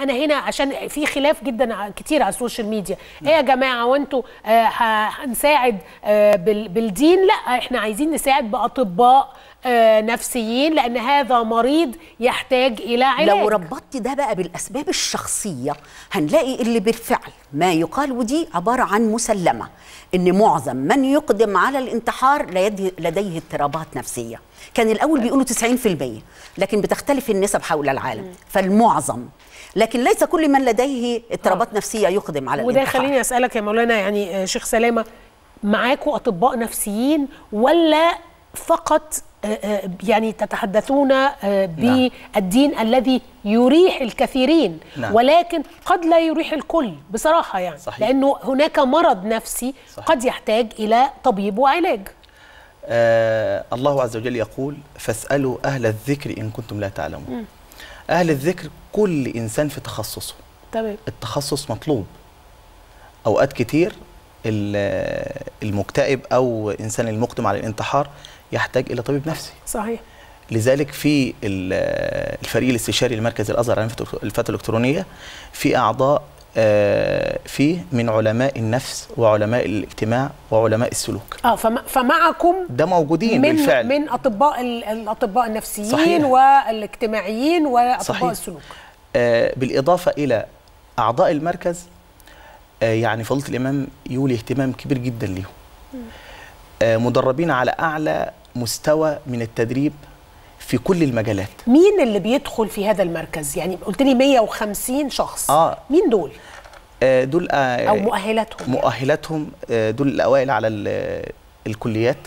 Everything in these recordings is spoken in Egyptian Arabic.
انا هنا عشان في خلاف جدا ع- كتير على السوشيال ميديا ايه يا جماعه وانتوا آه، ه- هنساعد آه، بال- بالدين لا احنا عايزين نساعد باطباء آه، نفسيين لان هذا مريض يحتاج الى علاج لو ربطت ده بقى بالاسباب الشخصيه هنلاقي اللي بالفعل ما يقال ودي عباره عن مسلمه ان معظم من يقدم على الانتحار ليدي- لديه اضطرابات نفسيه كان الاول بيقولوا 90% لكن بتختلف النسب حول العالم فالمعظم لكن ليس كل من لديه اضطرابات نفسيه يقدم على وده الانتحار يخليني اسالك يا مولانا يعني آه، شيخ سلامه معاكم اطباء نفسيين ولا فقط آه، آه، يعني تتحدثون آه، نعم. بالدين الذي يريح الكثيرين نعم. ولكن قد لا يريح الكل بصراحه يعني صحيح. لانه هناك مرض نفسي صحيح. قد يحتاج الى طبيب وعلاج آه الله عز وجل يقول فاسألوا أهل الذكر إن كنتم لا تعلمون أهل الذكر كل إنسان في تخصصه تمام التخصص مطلوب أوقات كتير ال- المكتئب أو إنسان المقدم على الانتحار يحتاج إلى طبيب نفسي صحيح لذلك في ال- الفريق الاستشاري لمركز الازهر عن الفتوى الالكترونيه في اعضاء آه، فيه من علماء النفس وعلماء الاجتماع وعلماء السلوك اه فم- فمعكم ده موجودين من بالفعل من اطباء ال- الاطباء النفسيين صحيح. والاجتماعيين واطباء صحيح. السلوك آه، بالإضافة إلى أعضاء المركز آه، يعني فضيلة الإمام يولي اهتمام كبير جدا ليهم آه، مدربين على أعلى مستوى من التدريب في كل المجالات مين اللي بيدخل في هذا المركز يعني قلت لي 150 شخص آه. مين دول آه، دول آه، او مؤهلاتهم مؤهلاتهم آه، دول الأوائل على ال- الكليات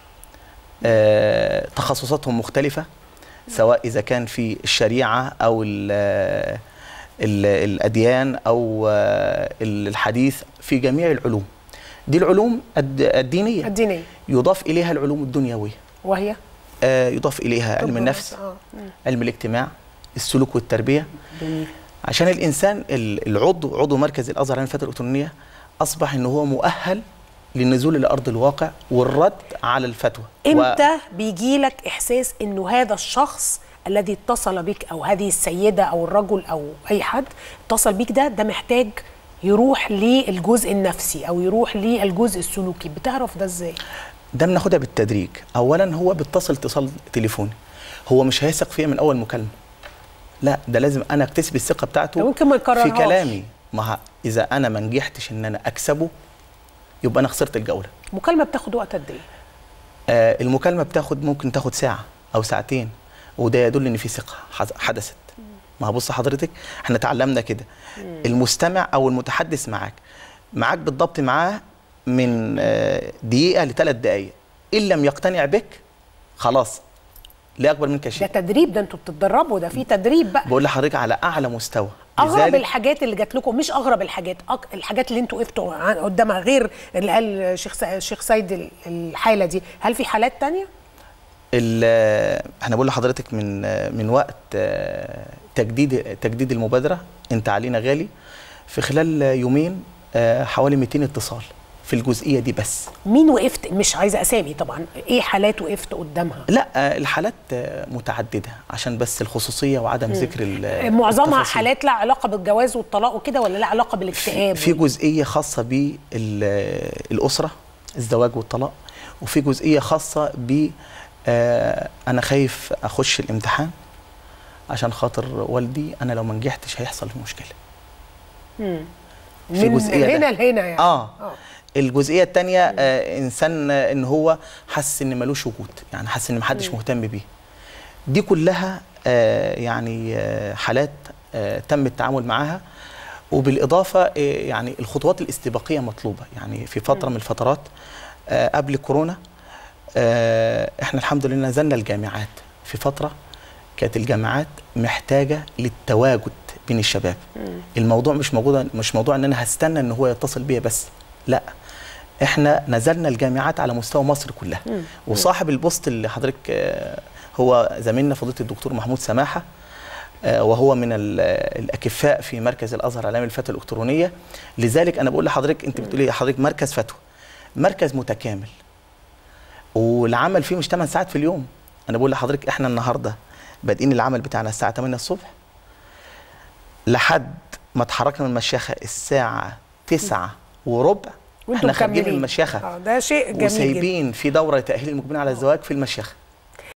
آه، تخصصاتهم مختلفة سواء إذا كان في الشريعة أو ال ال الأديان أو آه، الحديث في جميع العلوم دي العلوم الد- الدينية الدينيه يضاف إليها العلوم الدنيوية وهي آه، يضاف إليها علم طب النفس آه. مم. علم الاجتماع السلوك والتربية جميل عشان الانسان ال- العضو عضو مركز الازهر عن الفتره الالكترونيه اصبح ان هو مؤهل للنزول الى ارض الواقع والرد على الفتوى امتى بيجي لك احساس انه هذا الشخص الذي اتصل بك او هذه السيده او الرجل او اي حد اتصل بيك ده ده محتاج يروح للجزء النفسي او يروح للجزء السلوكي بتعرف ده ازاي ده بناخدها بالتدريج اولا هو بيتصل اتصال تليفوني هو مش هيثق فيا من اول مكالمه لا ده لازم انا اكتسب الثقه بتاعته ده ممكن ما يكررهاش. في كلامي ما ه- اذا انا ما نجحتش ان انا اكسبه يبقى انا خسرت الجوله مكالمه بتاخد وقت قد ايه آه المكالمه بتاخد ممكن تاخد ساعه او ساعتين وده يدل ان في ثقه حز- حدثت ما بص حضرتك احنا اتعلمنا كده المستمع او المتحدث معاك معاك بالضبط معاه من آه، دقيقه لثلاث دقائق ان لم يقتنع بك خلاص لا اكبر منك ده شيء تدريب ده انتوا بتتدربوا ده في تدريب بقى بقول لحضرتك على اعلى مستوى اغرب لذلك الحاجات اللي جات لكم مش اغرب الحاجات أك... الحاجات اللي انتوا وقفتوا عن- قدامها غير اللي قال الشيخ سا- الشيخ سيد ال- الحاله دي هل في حالات تانية ال- احنا بقول لحضرتك من من وقت آه، تجديد تجديد المبادره انت علينا غالي في خلال يومين آه، حوالي 200 اتصال في الجزئيه دي بس مين وقفت مش عايزه اسامي طبعا ايه حالات وقفت قدامها لا آه، الحالات آه، متعدده عشان بس الخصوصيه وعدم ذكر ال- معظمها التفاصيل. حالات لها علاقه بالجواز والطلاق وكده ولا لها علاقه بالاكتئاب في جزئيه خاصه بالاسره الزواج والطلاق وفي جزئيه خاصه ب آه، انا خايف اخش الامتحان عشان خاطر والدي انا لو ما نجحتش هيحصل مشكله في من جزئية ده. هنا لهنا يعني اه الجزئيه الثانيه آه انسان آه ان هو حاسس ان ملوش وجود يعني حاسس ان محدش مهتم بيه دي كلها آه يعني آه حالات آه تم التعامل معاها وبالاضافه آه يعني الخطوات الاستباقيه مطلوبه يعني في فتره من الفترات آه قبل كورونا آه احنا الحمد لله نزلنا الجامعات في فتره كانت الجامعات محتاجه للتواجد بين الشباب الموضوع مش موجود مش موضوع ان انا هستنى ان هو يتصل بيا بس لا احنا نزلنا الجامعات على مستوى مصر كلها وصاحب البوست اللي حضرتك آه، هو زميلنا فضيله الدكتور محمود سماحه آه، وهو من ال- الاكفاء في مركز الازهر العالمي للفتوى الالكترونيه لذلك انا بقول لحضرتك انت بتقولي حضرتك مركز فتوى مركز متكامل والعمل فيه مش 8 ساعات في اليوم انا بقول لحضرتك احنا النهارده بادئين العمل بتاعنا الساعه 8 الصبح لحد ما اتحركنا من المشيخه الساعه تسعة وربع وانتم احنا خارجين من مكملين. المشيخه آه، ده شيء جميل جدا وسايبين في دوره تاهيل المقبلين على الزواج في المشيخه